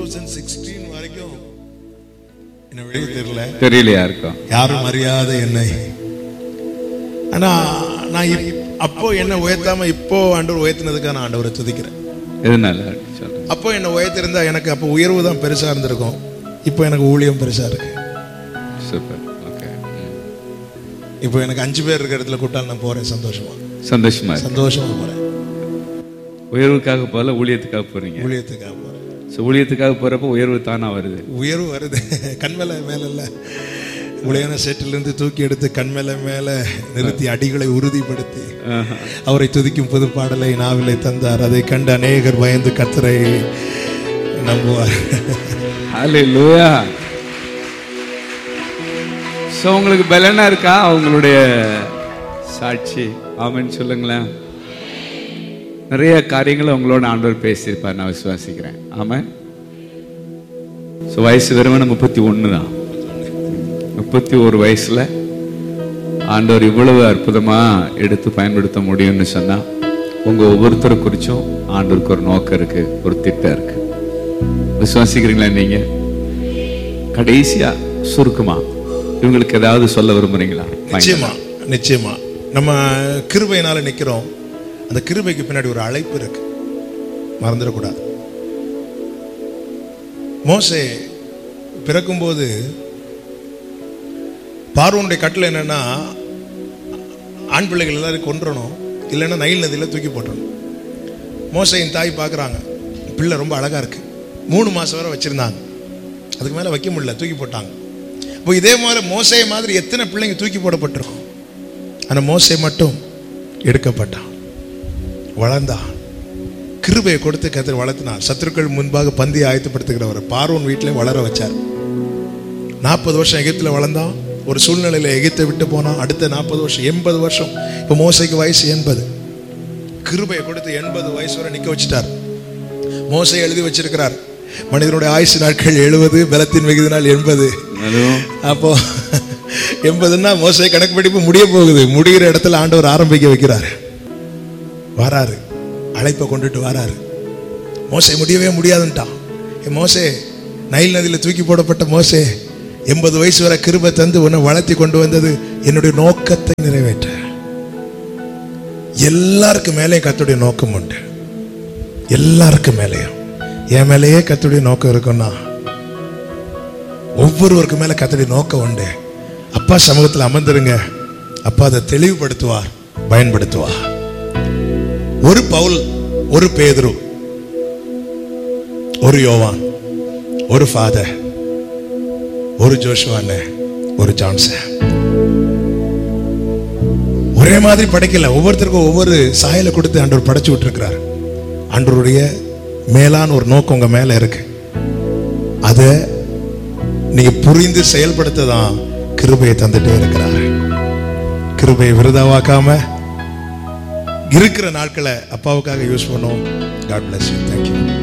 Thousand sixteen வரைக்கும் என்ன வெளியே தெரியல தெரியலையா இருக்கும் யாரும் அறியாத என்னை ஆனா நான் இப்- அப்போ என்ன உயர்த்தாம இப்போ ஆண்டவர் உயர்த்தினதுக்காக நான் ஆண்டவரை துதிக்கிறேன் எதனால சொல்லுங்க அப்போ என்ன உயர்த்திருந்தா எனக்கு அப்போ உயர்வு தான் பெருசா இருந்திருக்கும் இப்போ எனக்கு ஊழியம் பெருசா இருக்கு சூப்பர் ஓகே இப்போ எனக்கு அஞ்சு பேர் இருக்கிற இடத்துல கூட்டால் நான் போறேன் சந்தோஷமா சந்தோஷமா இருக்கு சந்தோஷமா போறேன் உயர்வுக்காக போகல ஊழியத்துக்காக போறீங்க ஊழியத்துக்காக போறேன் ஸோ ஊழியத்துக்காக போறப்ப உயர்வு தானா வருது உயர்வு வருது கண் மேல மேல இல்ல உளையான சேற்றிலிருந்து தூக்கி எடுத்து கண் மேல மேல நிறுத்தி அடிகளை உறுதிப்படுத்தி ஆஹா. அவரை துதிக்கும் புது பாடலை நாவிலை தந்தார் அதை கண்டு அநேகர் பயந்து கத்தரை நம்புவார் ஹalleluya ஸோ உங்களுக்கு பலனா இருக்கா அவங்களுடைய சாட்சி ஆமென்னு சொல்லுங்களேன் நிறைய காரியங்களை உங்களோட ஆண்டவர் பேசியிருப்பார் நான் விசுவாசிக்கிறேன் ஆமாம் ஸோ வயசு வெறுமனே முப்பத்தி ஒன்று தான் முப்பத்தி ஒரு வயசுல ஆண்டவர் இவ்வளவு அற்புதமா எடுத்து பயன்படுத்த முடியும்னு சொன்னா உங்க ஒவ்வொருத்தரை குறிச்சும் ஆண்டவருக்கு ஒரு நோக்கம் இருக்கு ஒரு திட்டம் இருக்கு விசுவாசிக்கிறீங்களா நீங்க கடைசியா சுருக்கமா இவங்களுக்கு ஏதாவது சொல்ல விரும்புறீங்களா நிச்சயமா நிச்சயமா நம்ம கிருபையினால நிக்கிறோம் அந்த கிருபைக்கு பின்னாடி ஒரு அழைப்பு இருக்கு மறந்துடக்கூடாது மோசே பிறக்கும்போது பார்வோனுடைய கட்டளை என்னன்னா ஆண் பிள்ளைகள் எல்லாரும் கொன்றணும் இல்லைன்னா நைல் நதியில் தூக்கி போட்டுறணும் மோசையின் தாய் பார்க்குறாங்க பிள்ளை ரொம்ப அழகா இருக்கு மூணு மாசம் வரை வச்சிருந்தாங்க அதுக்கு மேலே வைக்க முடியல தூக்கி போட்டாங்க இப்போ இதே மாதிரி மோசை மாதிரி எத்தனை பிள்ளைங்க தூக்கி போடப்பட்டிருக்கும் ஆனால் மோசை மட்டும் எடுக்கப்பட்டான் வளர்ந்தான் கிருபையை கொடுத்து கத்திர வளர்த்தினார் சத்துருக்கள் முன்பாக பந்தி ஆயத்தப்படுத்துகிறவர் பார்வோன் வீட்டில் வளர வச்சார் நாற்பது வருஷம் எகிப்தில் வளர்ந்தான் ஒரு சூழ்நிலையில் எகிப்தை விட்டு போனான் அடுத்த நாற்பது வருஷம் எண்பது வருஷம் இப்போ மோசைக்கு வயசு எண்பது கிருபையை கொடுத்து எண்பது வயசு வரை நிற்க வச்சுட்டார் மோசை எழுதி வச்சிருக்கிறார் மனிதனுடைய ஆயுசு நாட்கள் எழுபது பலத்தின் மிகுதி நாள் எண்பது அதுவும் அப்போ எண்பதுன்னா மோசை கணக்கு படிப்பு முடிய போகுது முடிகிற இடத்துல ஆண்டவர் ஆரம்பிக்க வைக்கிறார் வராரு அழைப்பை கொண்டுட்டு வராரு மோசை முடியவே முடியாதுன்ட்டான் ஏ மோசே நைல் நதியில் தூக்கி போடப்பட்ட மோசே எண்பது வயசு வரை கிருபை தந்து உன்னை வளர்த்தி கொண்டு வந்தது என்னுடைய நோக்கத்தை நிறைவேற்ற எல்லாருக்கும் மேலே கத்துடைய நோக்கம் உண்டு எல்லாருக்கும் மேலேயும் என் மேலேயே கத்துடைய நோக்கம் இருக்குன்னா ஒவ்வொருவருக்கு மேல கத்தடி நோக்கம் உண்டு அப்பா சமூகத்தில் அமர்ந்துருங்க அப்பா அதை தெளிவுபடுத்துவார் பயன்படுத்துவார் ஒரு பவுல் ஒரு பேதுரு ஒரு யோவான் ஒரு ஃபாதர் ஒரு ஜோஷுவான ஒரு ஜான்சன் ஒரே மாதிரி படைக்கல ஒவ்வொருத்தருக்கும் ஒவ்வொரு சாயலை கொடுத்து ஆண்டவர் படைச்சு விட்டுருக்கிறார் ஆண்டவருடைய மேலான ஒரு நோக்கம் உங்க மேல இருக்கு அதை நீங்க புரிந்து செயல்படுத்த தான் கிருபையை தந்துட்டே இருக்கிறார் கிருபையை விருதாவாக்காம இருக்கிற நாட்களை அப்பாவுக்காக யூஸ் பண்ணுவோம் காட் பிளஸ் யூ தேங்க்யூ